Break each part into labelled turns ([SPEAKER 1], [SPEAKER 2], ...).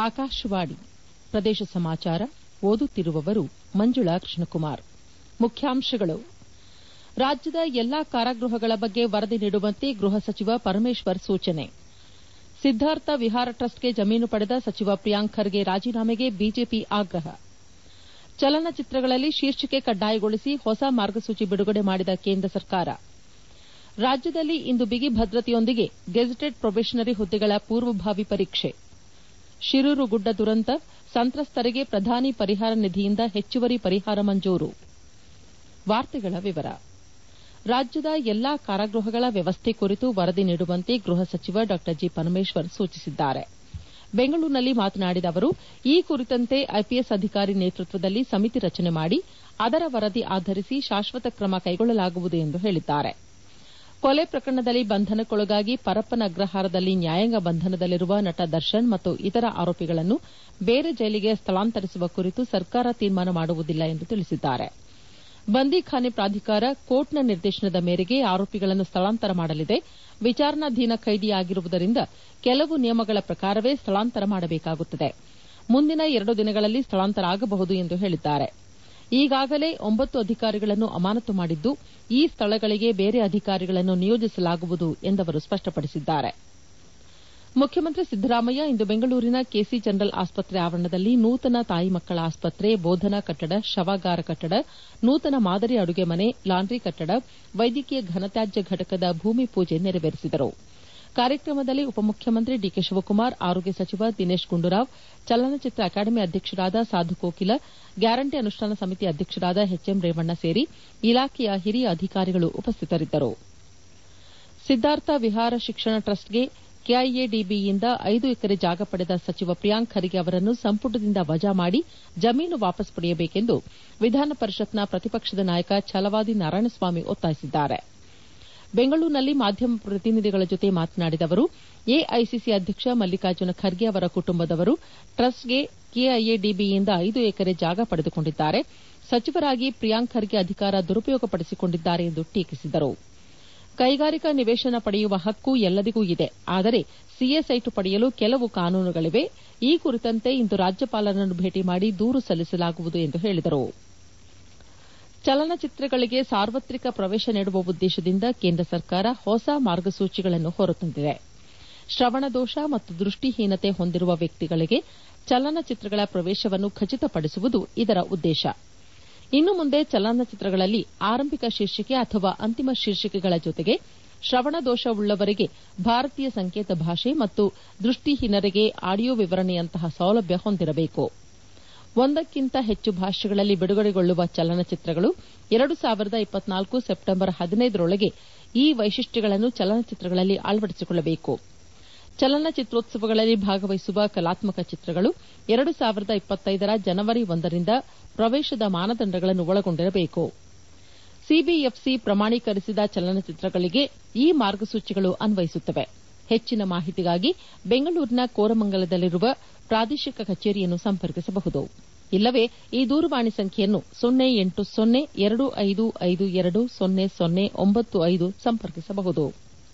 [SPEAKER 1] ಆಕಾಶವಾಣಿ ಪ್ರದೇಶ ಸಮಾಚಾರ ಓದುತ್ತಿರುವವರು ಮಂಜುಳಾ ಕೃಷ್ಣಕುಮಾರ್ ಮುಖ್ಯಾಂಶಗಳು ರಾಜ್ಯದ ಎಲ್ಲಾ ಕಾರಾಗೃಹಗಳ ಬಗ್ಗೆ ವರದಿ ನೀಡುವಂತೆ ಗೃಹ ಸಚಿವ ಪರಮೇಶ್ವರ್ ಸೂಚನೆ ಸಿದ್ದಾರ್ಥ ವಿಹಾರ ಟ್ರಸ್ಟ್ಗೆ ಜಮೀನು ಪಡೆದ ಸಚಿವ ಪ್ರಿಯಾಂಕ್ ಖರ್ಗೆ ರಾಜೀನಾಮೆಗೆ ಬಿಜೆಪಿ ಆಗ್ರಹ ಚಲನಚಿತ್ರಗಳಲ್ಲಿ ಶೀರ್ಷಿಕೆ ಕಡ್ಡಾಯಗೊಳಿಸಿ ಹೊಸ ಮಾರ್ಗಸೂಚಿ ಬಿಡುಗಡೆ ಮಾಡಿದ ಕೇಂದ್ರ ಸರ್ಕಾರ ರಾಜ್ಯದಲ್ಲಿ ಇಂದು ಬಿಗಿ ಭದ್ರತೆಯೊಂದಿಗೆ ಗೆಜೆಟೆಡ್ ಪ್ರೊಬೇಷನರಿ ಹುದ್ದೆಗಳ ಪೂರ್ವಭಾವಿ ಪರೀಕ್ಷೆ ಶಿರೂರು ಗುಡ್ಡ ದುರಂತ ಸಂತ್ರಸ್ತರಿಗೆ ಪ್ರಧಾನಿ ಪರಿಹಾರ ನಿಧಿಯಿಂದ ಹೆಚ್ಚುವರಿ ಪರಿಹಾರ ಮಂಜೂರು ರಾಜ್ಯದ ಎಲ್ಲಾ ಕಾರಾಗೃಹಗಳ ವ್ಯವಸ್ಥೆ ಕುರಿತು ವರದಿ ನೀಡುವಂತೆ ಗೃಹ ಸಚಿವ ಡಾ ಜಿ ಪರಮೇಶ್ವರ್ ಸೂಚಿಸಿದ್ದಾರೆ ಬೆಂಗಳೂರಿನಲ್ಲಿ ಮಾತನಾಡಿದ ಅವರು ಈ ಕುರಿತಂತೆ ಐಪಿಎಸ್ ಅಧಿಕಾರಿ ನೇತೃತ್ವದಲ್ಲಿ ಸಮಿತಿ ರಚನೆ ಮಾಡಿ ಅದರ ವರದಿ ಆಧರಿಸಿ ಶಾಶ್ವತ ಕ್ರಮ ಕೈಗೊಳ್ಳಲಾಗುವುದು ಎಂದು ಹೇಳಿದ್ದಾರೆ ಕೊಲೆ ಪ್ರಕರಣದಲ್ಲಿ ಬಂಧನಕ್ಕೊಳಗಾಗಿ ಪರಪ್ಪನ ಅಗ್ರಹಾರದಲ್ಲಿ ನ್ಯಾಯಾಂಗ ಬಂಧನದಲ್ಲಿರುವ ನಟ ದರ್ಶನ್ ಮತ್ತು ಇತರ ಆರೋಪಿಗಳನ್ನು ಬೇರೆ ಜೈಲಿಗೆ ಸ್ಥಳಾಂತರಿಸುವ ಕುರಿತು ಸರ್ಕಾರ ತೀರ್ಮಾನ ಮಾಡುವುದಿಲ್ಲ ಎಂದು ತಿಳಿಸಿದ್ದಾರೆ ಬಂದಿಖಾನೆ ಪ್ರಾಧಿಕಾರ ಕೋರ್ಟ್ನ ನಿರ್ದೇಶನದ ಮೇರೆಗೆ ಆರೋಪಿಗಳನ್ನು ಸ್ಥಳಾಂತರ ಮಾಡಲಿದೆ ವಿಚಾರಣಾಧೀನ ಖೈದಿಯಾಗಿರುವುದರಿಂದ ಕೆಲವು ನಿಯಮಗಳ ಪ್ರಕಾರವೇ ಸ್ಥಳಾಂತರ ಮಾಡಬೇಕಾಗುತ್ತದೆ ಮುಂದಿನ ಎರಡು ದಿನಗಳಲ್ಲಿ ಸ್ಥಳಾಂತರ ಆಗಬಹುದು ಎಂದು ಹೇಳಿದ್ದಾರೆ ಈಗಾಗಲೇ ಒಂಬತ್ತು ಅಧಿಕಾರಿಗಳನ್ನು ಅಮಾನತು ಮಾಡಿದ್ದು ಈ ಸ್ಥಳಗಳಿಗೆ ಬೇರೆ ಅಧಿಕಾರಿಗಳನ್ನು ನಿಯೋಜಿಸಲಾಗುವುದು ಎಂದು ಅವರು ಸ್ಪಷ್ಟಪಡಿಸಿದ್ದಾರೆ ಮುಖ್ಯಮಂತ್ರಿ ಸಿದ್ದರಾಮಯ್ಯ ಇಂದು ಬೆಂಗಳೂರಿನ ಕೆಸಿ ಜನರಲ್ ಆಸ್ಪತ್ರೆ ಆವರಣದಲ್ಲಿ ನೂತನ ತಾಯಿ ಮಕ್ಕಳ ಆಸ್ಪತ್ರೆ ಬೋಧನಾ ಕಟ್ಟಡ ಶವಾಗಾರ ಕಟ್ಟಡ ನೂತನ ಮಾದರಿ ಅಡುಗೆ ಮನೆ ಲಾಂಡ್ರಿ ಕಟ್ಟಡ ವೈದ್ಯಕೀಯ ಘನತ್ಯಾಜ್ಯ ಘಟಕದ ಭೂಮಿ ಪೂಜೆ ನೆರವೇರಿಸಿದರು ಕಾರ್ಯಕ್ರಮದಲ್ಲಿ ಉಪಮುಖ್ಯಮಂತ್ರಿ ಡಿಕೆ ಶಿವಕುಮಾರ್ ಆರೋಗ್ಯ ಸಚಿವ ದಿನೇಶ್ ಗುಂಡೂರಾವ್ ಚಲನಚಿತ್ರ ಅಕಾಡೆಮಿ ಅಧ್ಯಕ್ಷರಾದ ಸಾಧು ಕೋಕಿಲ ಗ್ಯಾರಂಟಿ ಅನುಷ್ಠಾನ ಸಮಿತಿ ಅಧ್ಯಕ್ಷರಾದ ಎಚ್ಎಂ ರೇವಣ್ಣ ಸೇರಿ ಇಲಾಖೆಯ ಹಿರಿಯ ಅಧಿಕಾರಿಗಳು ಉಪಸ್ಥಿತರಿದ್ದರು ಸಿದ್ದಾರ್ಥ ವಿಹಾರ ಶಿಕ್ಷಣ ಟ್ರಸ್ಟ್ಗೆ ಕೆಐಎಡಿಬಿಯಿಂದ ಐದು ಎಕರೆ ಜಾಗ ಪಡೆದ ಸಚಿವ ಪ್ರಿಯಾಂಕ್ ಖರ್ಗೆ ಅವರನ್ನು ಸಂಪುಟದಿಂದ ವಜಾ ಮಾಡಿ ಜಮೀನು ವಾಪಸ್ ಪಡೆಯಬೇಕೆಂದು ವಿಧಾನ ಪರಿಷತ್ನ ಪ್ರತಿಪಕ್ಷದ ನಾಯಕ ಛಲವಾದಿ ನಾರಾಯಣಸ್ವಾಮಿ ಒತ್ತಾಯಿಸಿದ್ದಾರೆ ಬೆಂಗಳೂರಿನಲ್ಲಿ ಮಾಧ್ಯಮ ಪ್ರತಿನಿಧಿಗಳ ಜೊತೆ ಮಾತನಾಡಿದ ಅವರು ಎಐಸಿಸಿ ಅಧ್ಯಕ್ಷ ಮಲ್ಲಿಕಾರ್ಜುನ ಖರ್ಗೆ ಅವರ ಕುಟುಂಬದವರು ಟ್ರಸ್ಟ್ಗೆ ಕೆಐಎಡಿಬಿಯಿಂದ ಐದು ಎಕರೆ ಜಾಗ ಪಡೆದುಕೊಂಡಿದ್ದಾರೆ ಸಚಿವರಾಗಿ ಪ್ರಿಯಾಂಕ್ ಖರ್ಗೆ ಅಧಿಕಾರ ದುರುಪಯೋಗಪಡಿಸಿಕೊಂಡಿದ್ದಾರೆ ಎಂದು ಟೀಕಿಸಿದರು ಕೈಗಾರಿಕಾ ನಿವೇಶನ ಪಡೆಯುವ ಹಕ್ಕು ಎಲ್ಲರಿಗೂ ಇದೆ ಆದರೆ ಸಿಎ ಸೈಟು ಪಡೆಯಲು ಕೆಲವು ಕಾನೂನುಗಳಿವೆ ಈ ಕುರಿತಂತೆ ಇಂದು ರಾಜ್ಯಪಾಲರನ್ನು ಭೇಟಿ ಮಾಡಿ ದೂರು ಸಲ್ಲಿಸಲಾಗುವುದು ಎಂದು ಹೇಳಿದರು ಚಲನಚಿತ್ರಗಳಿಗೆ ಸಾರ್ವತ್ರಿಕ ಪ್ರವೇಶ ನೀಡುವ ಉದ್ದೇಶದಿಂದ ಕೇಂದ್ರ ಸರ್ಕಾರ ಹೊಸ ಮಾರ್ಗಸೂಚಿಗಳನ್ನು ಹೊರತಂದಿದೆ ಶ್ರವಣದೋಷ ಮತ್ತು ದೃಷ್ಟಿಹೀನತೆ ಹೊಂದಿರುವ ವ್ಯಕ್ತಿಗಳಿಗೆ ಚಲನಚಿತ್ರಗಳ ಪ್ರವೇಶವನ್ನು ಖಚಿತಪಡಿಸುವುದು ಇದರ ಉದ್ದೇಶ ಇನ್ನು ಮುಂದೆ ಚಲನಚಿತ್ರಗಳಲ್ಲಿ ಆರಂಭಿಕ ಶೀರ್ಷಿಕೆ ಅಥವಾ ಅಂತಿಮ ಶೀರ್ಷಿಕೆಗಳ ಜೊತೆಗೆ ಶ್ರವಣದೋಷವುಳ್ಳವರಿಗೆ ಭಾರತೀಯ ಸಂಕೇತ ಭಾಷೆ ಮತ್ತು ದೃಷ್ಟಿಹೀನರಿಗೆ ಆಡಿಯೋ ವಿವರಣೆಯಂತಹ ಸೌಲಭ್ಯ ಹೊಂದಿರಬೇಕು ಒಂದಕ್ಕಿಂತ ಹೆಚ್ಚು ಭಾಷೆಗಳಲ್ಲಿ ಬಿಡುಗಡೆಗೊಳ್ಳುವ ಚಲನಚಿತ್ರಗಳು ಎರಡು ಸಾವಿರದ ಇಪ್ಪತ್ನಾಲ್ಕು ಸೆಪ್ಟೆಂಬರ್ ಹದಿನೈದರೊಳಗೆ ಈ ವೈಶಿಷ್ಟ್ಯಗಳನ್ನು ಚಲನಚಿತ್ರಗಳಲ್ಲಿ ಅಳವಡಿಸಿಕೊಳ್ಳಬೇಕು ಚಲನಚಿತ್ರೋತ್ಸವಗಳಲ್ಲಿ ಭಾಗವಹಿಸುವ ಕಲಾತ್ಮಕ ಚಿತ್ರಗಳು ಎರಡು ಸಾವಿರದ ಇಪ್ಪತ್ತೈದರ ಜನವರಿ ಒಂದರಿಂದ ಪ್ರವೇಶದ ಮಾನದಂಡಗಳನ್ನು ಒಳಗೊಂಡಿರಬೇಕು ಸಿಬಿಎಫ್ಸಿ ಪ್ರಮಾಣೀಕರಿಸಿದ ಚಲನಚಿತ್ರಗಳಿಗೆ ಈ ಮಾರ್ಗಸೂಚಿಗಳು ಅನ್ವಯಿಸುತ್ತವೆ ಹೆಚ್ಚಿನ ಮಾಹಿತಿಗಾಗಿ ಬೆಂಗಳೂರಿನ ಕೋರಮಂಗಲದಲ್ಲಿರುವ ಪ್ರಾದೇಶಿಕ ಕಚೇರಿಯನ್ನು ಸಂಪರ್ಕಿಸಬಹುದು ಇಲ್ಲವೇ ಈ ದೂರವಾಣಿ ಸಂಖ್ಯೆಯನ್ನು ಸೊನ್ನೆ ಎಂಟು ಸೊನ್ನೆ ಎರಡು ಐದು ಐದು ಎರಡು ಸೊನ್ನೆ ಸೊನ್ನೆ ಒಂಬತ್ತು ಐದು ಸಂಪರ್ಕಿಸಬಹುದು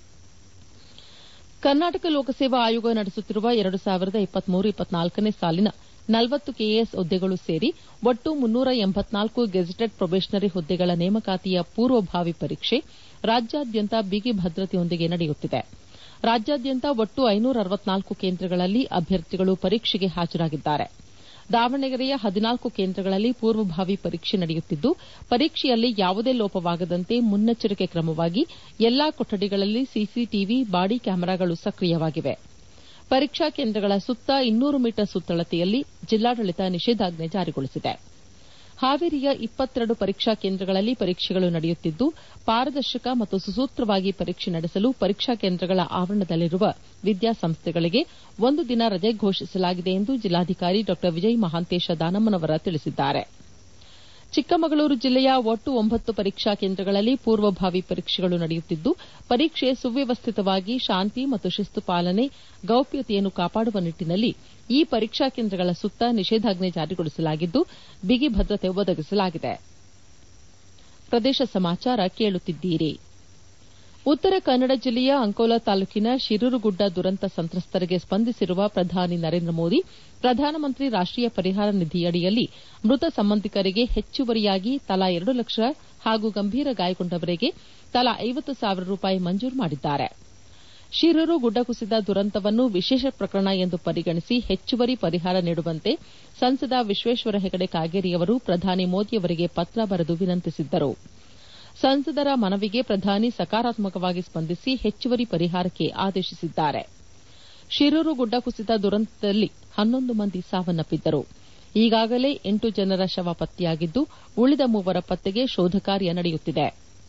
[SPEAKER 1] ಕರ್ನಾಟಕ ಲೋಕಸೇವಾ ಆಯೋಗ ನಡೆಸುತ್ತಿರುವ ಎರಡು ಸಾವಿರದ ಇಪ್ಪತ್ಮೂರು ಇಪ್ಪತ್ನಾಲ್ಕನೇ ಸಾಲಿನ ನಲವತ್ತು ಕೆಎಎಸ್ ಹುದ್ದೆಗಳು ಸೇರಿ ಒಟ್ಟು ಮುನ್ನೂರ ಎಂಬತ್ನಾಲ್ಕು ಗೆಜೆಟೆಡ್ ಪ್ರೊಬೇಷನರಿ ಹುದ್ದೆಗಳ ನೇಮಕಾತಿಯ ಪೂರ್ವಭಾವಿ ಪರೀಕ್ಷೆ ರಾಜ್ಯಾದ್ಯಂತ ಬಿಗಿ ಭದ್ರತೆಯೊಂದಿಗೆ ನಡೆಯುತ್ತಿದೆ ರಾಜ್ಯಾದ್ಯಂತ ಒಟ್ಟು ಐನೂರ ಅರವತ್ನಾಲ್ಕು ಕೇಂದ್ರಗಳಲ್ಲಿ ಅಭ್ಯರ್ಥಿಗಳು ಪರೀಕ್ಷೆಗೆ ಹಾಜರಾಗಿದ್ದಾರೆ ದಾವಣಗೆರೆಯ ಹದಿನಾಲ್ಕು ಕೇಂದ್ರಗಳಲ್ಲಿ ಪೂರ್ವಭಾವಿ ಪರೀಕ್ಷೆ ನಡೆಯುತ್ತಿದ್ದು ಪರೀಕ್ಷೆಯಲ್ಲಿ ಯಾವುದೇ ಲೋಪವಾಗದಂತೆ ಮುನ್ನೆಚ್ಚರಿಕೆ ಕ್ರಮವಾಗಿ ಎಲ್ಲಾ ಕೊಠಡಿಗಳಲ್ಲಿ ಸಿಸಿಟಿವಿ ಬಾಡಿ ಕ್ಯಾಮೆರಾಗಳು ಸಕ್ರಿಯವಾಗಿವೆ ಪರೀಕ್ಷಾ ಕೇಂದ್ರಗಳ ಸುತ್ತ ಇನ್ನೂರು ಮೀಟರ್ ಸುತ್ತಳತೆಯಲ್ಲಿ ಜಿಲ್ಲಾಡಳಿತ ನಿಷೇಧಾಜ್ಞೆ ಜಾರಿಗೊಳಿಸಿದೆ ಹಾವೇರಿಯ ಇಪ್ಪತ್ತೆರಡು ಪರೀಕ್ಷಾ ಕೇಂದ್ರಗಳಲ್ಲಿ ಪರೀಕ್ಷೆಗಳು ನಡೆಯುತ್ತಿದ್ದು ಪಾರದರ್ಶಕ ಮತ್ತು ಸುಸೂತ್ರವಾಗಿ ಪರೀಕ್ಷೆ ನಡೆಸಲು ಪರೀಕ್ಷಾ ಕೇಂದ್ರಗಳ ಆವರಣದಲ್ಲಿರುವ ವಿದ್ಯಾಸಂಸ್ಥೆಗಳಿಗೆ ಒಂದು ದಿನ ರಜೆ ಘೋಷಿಸಲಾಗಿದೆ ಎಂದು ಜಿಲ್ಲಾಧಿಕಾರಿ ಡಾ ವಿಜಯ ಮಹಾಂತೇಶ ದಾನಮ್ಮನವರ ತಿಳಿಸಿದ್ದಾರೆ ಚಿಕ್ಕಮಗಳೂರು ಜಿಲ್ಲೆಯ ಒಟ್ಟು ಒಂಬತ್ತು ಪರೀಕ್ಷಾ ಕೇಂದ್ರಗಳಲ್ಲಿ ಪೂರ್ವಭಾವಿ ಪರೀಕ್ಷೆಗಳು ನಡೆಯುತ್ತಿದ್ದು ಪರೀಕ್ಷೆ ಸುವ್ಯವಸ್ಥಿತವಾಗಿ ಶಾಂತಿ ಮತ್ತು ಶಿಸ್ತು ಪಾಲನೆ ಗೌಪ್ಯತೆಯನ್ನು ಕಾಪಾಡುವ ನಿಟ್ಟಿನಲ್ಲಿ ಈ ಪರೀಕ್ಷಾ ಕೇಂದ್ರಗಳ ಸುತ್ತ ನಿಷೇಧಾಜ್ಞೆ ಜಾರಿಗೊಳಿಸಲಾಗಿದ್ದು ಬಿಗಿ ಭದ್ರತೆ ಒದಗಿಸಲಾಗಿದೆ ಪ್ರದೇಶ ಸಮಾಚಾರ ಕೇಳುತ್ತಿದ್ದೀರಿ ಉತ್ತರ ಕನ್ನಡ ಜಿಲ್ಲೆಯ ಅಂಕೋಲಾ ತಾಲೂಕಿನ ಶಿರೂರುಗುಡ್ಡ ದುರಂತ ಸಂತ್ರಸ್ತರಿಗೆ ಸ್ಪಂದಿಸಿರುವ ಪ್ರಧಾನಿ ನರೇಂದ್ರ ಮೋದಿ ಪ್ರಧಾನಮಂತ್ರಿ ರಾಷ್ಟೀಯ ಪರಿಹಾರ ನಿಧಿಯಡಿಯಲ್ಲಿ ಮೃತ ಸಂಬಂಧಿಕರಿಗೆ ಹೆಚ್ಚುವರಿಯಾಗಿ ತಲಾ ಎರಡು ಲಕ್ಷ ಹಾಗೂ ಗಂಭೀರ ಗಾಯಗೊಂಡವರಿಗೆ ತಲಾ ಐವತ್ತು ಸಾವಿರ ರೂಪಾಯಿ ಮಂಜೂರು ಮಾಡಿದ್ದಾರೆ ಶಿರೂರು ಗುಡ್ಡ ಕುಸಿದ ದುರಂತವನ್ನು ವಿಶೇಷ ಪ್ರಕರಣ ಎಂದು ಪರಿಗಣಿಸಿ ಹೆಚ್ಚುವರಿ ಪರಿಹಾರ ನೀಡುವಂತೆ ಸಂಸದ ವಿಶ್ವೇಶ್ವರ ಹೆಗಡೆ ಕಾಗೇರಿಯವರು ಪ್ರಧಾನಿ ಮೋದಿಯವರಿಗೆ ಪತ್ರ ಬರೆದು ವಿನಂತಿಸಿದ್ದರು ಸಂಸದರ ಮನವಿಗೆ ಪ್ರಧಾನಿ ಸಕಾರಾತ್ಮಕವಾಗಿ ಸ್ಪಂದಿಸಿ ಹೆಚ್ಚುವರಿ ಪರಿಹಾರಕ್ಕೆ ಆದೇಶಿಸಿದ್ದಾರೆ ಶಿರೂರು ಗುಡ್ಡ ಕುಸಿತ ದುರಂತದಲ್ಲಿ ಹನ್ನೊಂದು ಮಂದಿ ಸಾವನ್ನಪ್ಪಿದ್ದರು ಈಗಾಗಲೇ ಎಂಟು ಜನರ ಶವ ಪತ್ತೆಯಾಗಿದ್ದು ಉಳಿದ ಮೂವರ ಪತ್ತೆಗೆ ಶೋಧ ಕಾರ್ಯ ನಡೆಯುತ್ತಿದೆ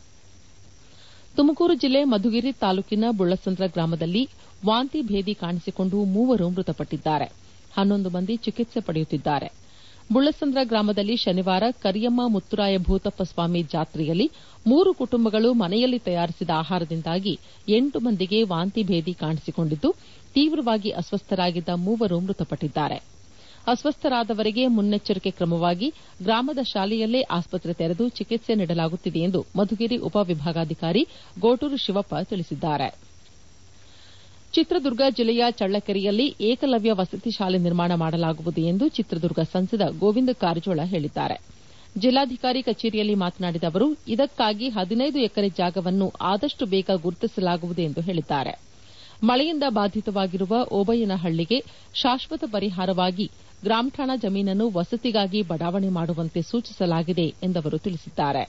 [SPEAKER 1] ತುಮಕೂರು ಜಿಲ್ಲೆ ಮಧುಗಿರಿ ತಾಲೂಕಿನ ಬುಳ್ಳಸಂದ್ರ ಗ್ರಾಮದಲ್ಲಿ ವಾಂತಿ ಭೇದಿ ಕಾಣಿಸಿಕೊಂಡು ಮೂವರು ಮೃತಪಟ್ಟಿದ್ದಾರೆ ಹನ್ನೊಂದು ಮಂದಿ ಚಿಕಿತ್ಸೆ ಪಡೆಯುತ್ತಿದ್ದಾರೆ ಬುಳ್ಳಸಂದ್ರ ಗ್ರಾಮದಲ್ಲಿ ಶನಿವಾರ ಕರಿಯಮ್ಮ ಮುತ್ತುರಾಯ ಭೂತಪ್ಪ ಸ್ವಾಮಿ ಜಾತ್ರೆಯಲ್ಲಿ ಮೂರು ಕುಟುಂಬಗಳು ಮನೆಯಲ್ಲಿ ತಯಾರಿಸಿದ ಆಹಾರದಿಂದಾಗಿ ಎಂಟು ಮಂದಿಗೆ ವಾಂತಿ ಭೇದಿ ಕಾಣಿಸಿಕೊಂಡಿದ್ದು ತೀವ್ರವಾಗಿ ಅಸ್ವಸ್ಥರಾಗಿದ್ದ ಮೂವರು ಮೃತಪಟ್ಟಿದ್ದಾರೆ ಅಸ್ವಸ್ಥರಾದವರಿಗೆ ಮುನ್ನೆಚ್ಚರಿಕೆ ಕ್ರಮವಾಗಿ ಗ್ರಾಮದ ಶಾಲೆಯಲ್ಲೇ ಆಸ್ಪತ್ರೆ ತೆರೆದು ಚಿಕಿತ್ಸೆ ನೀಡಲಾಗುತ್ತಿದೆ ಎಂದು ಮಧುಗಿರಿ ಉಪವಿಭಾಗಾಧಿಕಾರಿ ಗೋಟೂರು ಶಿವಪ್ಪ ತಿಳಿಸಿದ್ದಾರೆ ಚಿತ್ರದುರ್ಗ ಜಿಲ್ಲೆಯ ಚಳ್ಳಕೆರೆಯಲ್ಲಿ ಏಕಲವ್ಯ ವಸತಿ ಶಾಲೆ ನಿರ್ಮಾಣ ಮಾಡಲಾಗುವುದು ಎಂದು ಚಿತ್ರದುರ್ಗ ಸಂಸದ ಗೋವಿಂದ ಕಾರಜೋಳ ಹೇಳಿದ್ದಾರೆ ಜಿಲ್ಲಾಧಿಕಾರಿ ಕಚೇರಿಯಲ್ಲಿ ಮಾತನಾಡಿದ ಅವರು ಇದಕ್ಕಾಗಿ ಹದಿನೈದು ಎಕರೆ ಜಾಗವನ್ನು ಆದಷ್ಟು ಬೇಗ ಗುರುತಿಸಲಾಗುವುದು ಎಂದು ಹೇಳಿದ್ದಾರೆ ಮಳೆಯಿಂದ ಬಾಧಿತವಾಗಿರುವ ಓಬಯ್ಯನಹಳ್ಳಿಗೆ ಶಾಶ್ವತ ಪರಿಹಾರವಾಗಿ ಗ್ರಾಮಠಾಣಾ ಜಮೀನನ್ನು ವಸತಿಗಾಗಿ ಬಡಾವಣೆ ಮಾಡುವಂತೆ ಸೂಚಿಸಲಾಗಿದೆ ಎಂದವರು ತಿಳಿಸಿದ್ದಾರೆ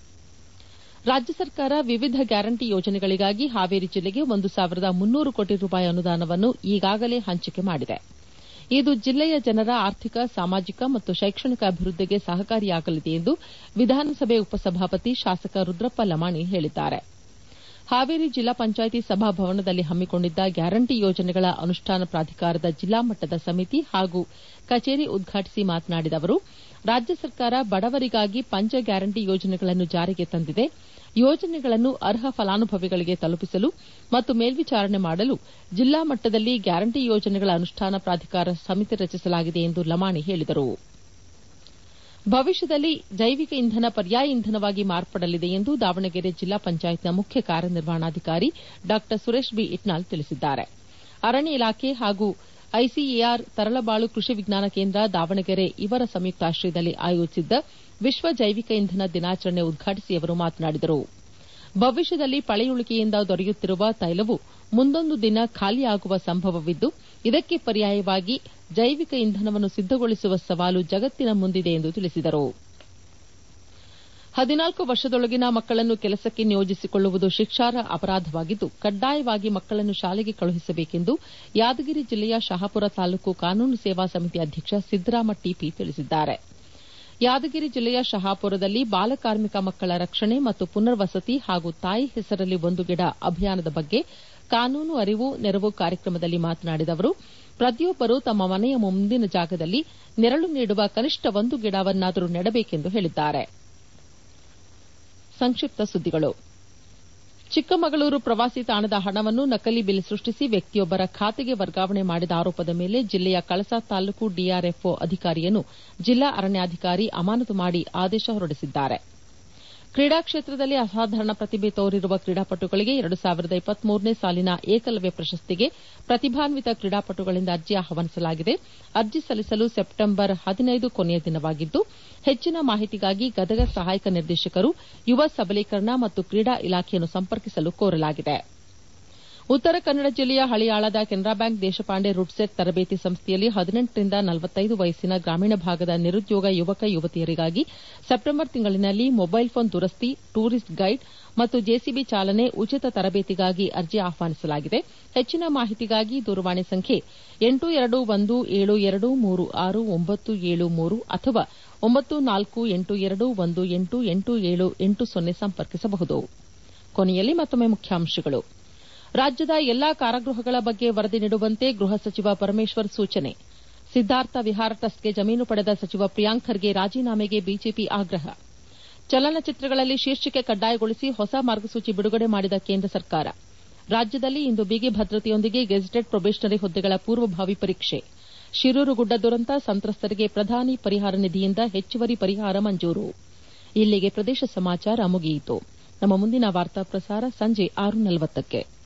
[SPEAKER 1] ರಾಜ್ಯ ಸರ್ಕಾರ ವಿವಿಧ ಗ್ಯಾರಂಟಿ ಯೋಜನೆಗಳಿಗಾಗಿ ಹಾವೇರಿ ಜಿಲ್ಲೆಗೆ ಒಂದು ಸಾವಿರದ ಮುನ್ನೂರು ಕೋಟಿ ರೂಪಾಯಿ ಅನುದಾನವನ್ನು ಈಗಾಗಲೇ ಹಂಚಿಕೆ ಮಾಡಿದೆ ಇದು ಜಿಲ್ಲೆಯ ಜನರ ಆರ್ಥಿಕ ಸಾಮಾಜಿಕ ಮತ್ತು ಶೈಕ್ಷಣಿಕ ಅಭಿವೃದ್ಧಿಗೆ ಸಹಕಾರಿಯಾಗಲಿದೆ ಎಂದು ವಿಧಾನಸಭೆ ಉಪಸಭಾಪತಿ ಶಾಸಕ ರುದ್ರಪ್ಪ ಲಮಾಣಿ ಹೇಳಿದ್ದಾರೆ ಹಾವೇರಿ ಜಿಲ್ಲಾ ಪಂಚಾಯಿತಿ ಸಭಾಭವನದಲ್ಲಿ ಹಮ್ಮಿಕೊಂಡಿದ್ದ ಗ್ಯಾರಂಟಿ ಯೋಜನೆಗಳ ಅನುಷ್ಠಾನ ಪ್ರಾಧಿಕಾರದ ಜಿಲ್ಲಾ ಮಟ್ಟದ ಸಮಿತಿ ಹಾಗೂ ಕಚೇರಿ ಉದ್ಘಾಟಿಸಿ ಮಾತನಾಡಿದ ಅವರು ರಾಜ್ಯ ಸರ್ಕಾರ ಬಡವರಿಗಾಗಿ ಪಂಚ ಗ್ಯಾರಂಟಿ ಯೋಜನೆಗಳನ್ನು ಜಾರಿಗೆ ತಂದಿದೆ ಯೋಜನೆಗಳನ್ನು ಅರ್ಹ ಫಲಾನುಭವಿಗಳಿಗೆ ತಲುಪಿಸಲು ಮತ್ತು ಮೇಲ್ವಿಚಾರಣೆ ಮಾಡಲು ಜಿಲ್ಲಾ ಮಟ್ಟದಲ್ಲಿ ಗ್ಯಾರಂಟಿ ಯೋಜನೆಗಳ ಅನುಷ್ಠಾನ ಪ್ರಾಧಿಕಾರ ಸಮಿತಿ ರಚಿಸಲಾಗಿದೆ ಎಂದು ಲಮಾಣಿ ಹೇಳಿದರು ಭವಿಷ್ಯದಲ್ಲಿ ಜೈವಿಕ ಇಂಧನ ಪರ್ಯಾಯ ಇಂಧನವಾಗಿ ಮಾರ್ಪಡಲಿದೆ ಎಂದು ದಾವಣಗೆರೆ ಜಿಲ್ಲಾ ಪಂಚಾಯತ್ನ ಮುಖ್ಯ ಕಾರ್ಯನಿರ್ವಹಣಾಧಿಕಾರಿ ಡಾ ಸುರೇಶ್ ಬಿ ಇಟ್ನಾಳ್ ತಿಳಿಸಿದ್ದಾರೆ ಅರಣ್ಯ ಇಲಾಖೆ ಹಾಗೂ ಐಸಿಎಆರ್ ತರಳಬಾಳು ಕೃಷಿ ವಿಜ್ಞಾನ ಕೇಂದ್ರ ದಾವಣಗೆರೆ ಇವರ ಸಂಯುಕ್ತಾಶ್ರಯದಲ್ಲಿ ಆಯೋಜಿಸಿದ್ದ ವಿಶ್ವ ಜೈವಿಕ ಇಂಧನ ದಿನಾಚರಣೆ ಉದ್ಘಾಟಿಸಿ ಅವರು ಮಾತನಾಡಿದರು ಭವಿಷ್ಯದಲ್ಲಿ ಪಳೆಯುಳಿಕೆಯಿಂದ ದೊರೆಯುತ್ತಿರುವ ತೈಲವು ಮುಂದೊಂದು ದಿನ ಖಾಲಿಯಾಗುವ ಸಂಭವವಿದ್ದು ಇದಕ್ಕೆ ಪರ್ಯಾಯವಾಗಿ ಜೈವಿಕ ಇಂಧನವನ್ನು ಸಿದ್ದಗೊಳಿಸುವ ಸವಾಲು ಜಗತ್ತಿನ ಮುಂದಿದೆ ಎಂದು ತಿಳಿಸಿದರು ಹದಿನಾಲ್ಕು ವರ್ಷದೊಳಗಿನ ಮಕ್ಕಳನ್ನು ಕೆಲಸಕ್ಕೆ ನಿಯೋಜಿಸಿಕೊಳ್ಳುವುದು ಶಿಕ್ಷಾರ್ಹ ಅಪರಾಧವಾಗಿದ್ದು ಕಡ್ಡಾಯವಾಗಿ ಮಕ್ಕಳನ್ನು ಶಾಲೆಗೆ ಕಳುಹಿಸಬೇಕೆಂದು ಯಾದಗಿರಿ ಜಿಲ್ಲೆಯ ಶಹಾಪುರ ತಾಲೂಕು ಕಾನೂನು ಸೇವಾ ಸಮಿತಿ ಅಧ್ಯಕ್ಷ ಸಿದ್ದರಾಮ ಟಿಪಿ ತಿಳಿಸಿದ್ದಾರೆ ಯಾದಗಿರಿ ಜಿಲ್ಲೆಯ ಶಹಾಪುರದಲ್ಲಿ ಬಾಲಕಾರ್ಮಿಕ ಮಕ್ಕಳ ರಕ್ಷಣೆ ಮತ್ತು ಪುನರ್ವಸತಿ ಹಾಗೂ ತಾಯಿ ಹೆಸರಲ್ಲಿ ಒಂದು ಗಿಡ ಅಭಿಯಾನದ ಬಗ್ಗೆ ಕಾನೂನು ಅರಿವು ನೆರವು ಕಾರ್ಯಕ್ರಮದಲ್ಲಿ ಮಾತನಾಡಿದ ಅವರು ಪ್ರತಿಯೊಬ್ಬರು ತಮ್ಮ ಮನೆಯ ಮುಂದಿನ ಜಾಗದಲ್ಲಿ ನೆರಳು ನೀಡುವ ಕನಿಷ್ಠ ಒಂದು ಗಿಡವನ್ನಾದರೂ ನೆಡಬೇಕೆಂದು ಹೇಳಿದ್ದಾರೆ ಸಂಕ್ಷಿಪ್ತ ಸುದ್ದಿಗಳು ಚಿಕ್ಕಮಗಳೂರು ಪ್ರವಾಸಿ ತಾಣದ ಹಣವನ್ನು ನಕಲಿ ಬಿಲ್ ಸೃಷ್ಟಿಸಿ ವ್ಯಕ್ತಿಯೊಬ್ಬರ ಖಾತೆಗೆ ವರ್ಗಾವಣೆ ಮಾಡಿದ ಆರೋಪದ ಮೇಲೆ ಜಿಲ್ಲೆಯ ಕಳಸಾ ತಾಲೂಕು ಡಿಆರ್ಎಫ್ಒ ಅಧಿಕಾರಿಯನ್ನು ಜಿಲ್ಲಾ ಅರಣ್ಯಾಧಿಕಾರಿ ಅಮಾನತು ಮಾಡಿ ಆದೇಶ ಹೊರಡಿಸಿದ್ದಾರೆ ಕ್ರೀಡಾ ಕ್ಷೇತ್ರದಲ್ಲಿ ಅಸಾಧಾರಣ ಪ್ರತಿಭೆ ತೋರಿರುವ ಕ್ರೀಡಾಪಟುಗಳಿಗೆ ಎರಡು ಸಾವಿರದ ಇಪ್ಪತ್ಮೂರನೇ ಸಾಲಿನ ಏಕಲವ್ಯ ಪ್ರಶಸ್ತಿಗೆ ಪ್ರತಿಭಾನ್ವಿತ ಕ್ರೀಡಾಪಟುಗಳಿಂದ ಅರ್ಜಿ ಆಹ್ವಾನಿಸಲಾಗಿದೆ ಅರ್ಜಿ ಸಲ್ಲಿಸಲು ಸೆಪ್ಟೆಂಬರ್ ಹದಿನೈದು ಕೊನೆಯ ದಿನವಾಗಿದ್ದು ಹೆಚ್ಚಿನ ಮಾಹಿತಿಗಾಗಿ ಗದಗ ಸಹಾಯಕ ನಿರ್ದೇಶಕರು ಯುವ ಸಬಲೀಕರಣ ಮತ್ತು ಕ್ರೀಡಾ ಇಲಾಖೆಯನ್ನು ಸಂಪರ್ಕಿಸಲು ಕೋರಲಾಗಿದೆ ಉತ್ತರ ಕನ್ನಡ ಜಿಲ್ಲೆಯ ಹಳಿಯಾಳದ ಕೆನರಾ ಬ್ಯಾಂಕ್ ದೇಶಪಾಂಡೆ ರುಡ್ಸೆಟ್ ತರಬೇತಿ ಸಂಸ್ಥೆಯಲ್ಲಿ ಹದಿನೆಂಟರಿಂದ ನಲವತ್ತೈದು ವಯಸ್ಸಿನ ಗ್ರಾಮೀಣ ಭಾಗದ ನಿರುದ್ಯೋಗ ಯುವಕ ಯುವತಿಯರಿಗಾಗಿ ಸೆಪ್ಟೆಂಬರ್ ತಿಂಗಳಿನಲ್ಲಿ ಮೊಬೈಲ್ ಫೋನ್ ದುರಸ್ತಿ ಟೂರಿಸ್ಟ್ ಗೈಡ್ ಮತ್ತು ಜೆಸಿಬಿ ಚಾಲನೆ ಉಚಿತ ತರಬೇತಿಗಾಗಿ ಅರ್ಜಿ ಆಹ್ವಾನಿಸಲಾಗಿದೆ ಹೆಚ್ಚಿನ ಮಾಹಿತಿಗಾಗಿ ದೂರವಾಣಿ ಸಂಖ್ಯೆ ಎಂಟು ಎರಡು ಒಂದು ಏಳು ಎರಡು ಮೂರು ಆರು ಒಂಬತ್ತು ಏಳು ಮೂರು ಅಥವಾ ಒಂಬತ್ತು ನಾಲ್ಕು ಎಂಟು ಎರಡು ಒಂದು ಎಂಟು ಎಂಟು ಏಳು ಎಂಟು ಸೊನ್ನೆ ಸಂಪರ್ಕಿಸಬಹುದು ಕೊನೆಯಲ್ಲಿ ಮತ್ತೊಮ್ಮೆ ಮುಖ್ಯಾಂಶಗಳು ರಾಜ್ಯದ ಎಲ್ಲಾ ಕಾರಾಗೃಹಗಳ ಬಗ್ಗೆ ವರದಿ ನೀಡುವಂತೆ ಗೃಹ ಸಚಿವ ಪರಮೇಶ್ವರ್ ಸೂಚನೆ ಸಿದ್ದಾರ್ಥ ವಿಹಾರ ಟ್ರಸ್ಟ್ಗೆ ಜಮೀನು ಪಡೆದ ಸಚಿವ ಪ್ರಿಯಾಂಕ್ ಖರ್ಗೆ ರಾಜೀನಾಮೆಗೆ ಬಿಜೆಪಿ ಆಗ್ರಹ ಚಲನಚಿತ್ರಗಳಲ್ಲಿ ಶೀರ್ಷಿಕೆ ಕಡ್ಡಾಯಗೊಳಿಸಿ ಹೊಸ ಮಾರ್ಗಸೂಚಿ ಬಿಡುಗಡೆ ಮಾಡಿದ ಕೇಂದ್ರ ಸರ್ಕಾರ ರಾಜ್ಯದಲ್ಲಿ ಇಂದು ಬಿಗಿ ಭದ್ರತೆಯೊಂದಿಗೆ ಗೆಜೆಟೆಡ್ ಪ್ರೊಬೇಷನರಿ ಹುದ್ದೆಗಳ ಪೂರ್ವಭಾವಿ ಪರೀಕ್ಷೆ ಶಿರೂರು ಗುಡ್ಡ ದುರಂತ ಸಂತ್ರಸ್ತರಿಗೆ ಪ್ರಧಾನಿ ಪರಿಹಾರ ನಿಧಿಯಿಂದ ಹೆಚ್ಚುವರಿ ಪರಿಹಾರ ಮಂಜೂರು ಇಲ್ಲಿಗೆ ಪ್ರದೇಶ ಸಮಾಚಾರ ಮುಗಿಯಿತು ನಮ್ಮ ಮುಂದಿನ ವಾರ್ತಾ ಪ್ರಸಾರ ಸಂಜೆ ಆರು ನಲವತ್ತಕ್ಕೆ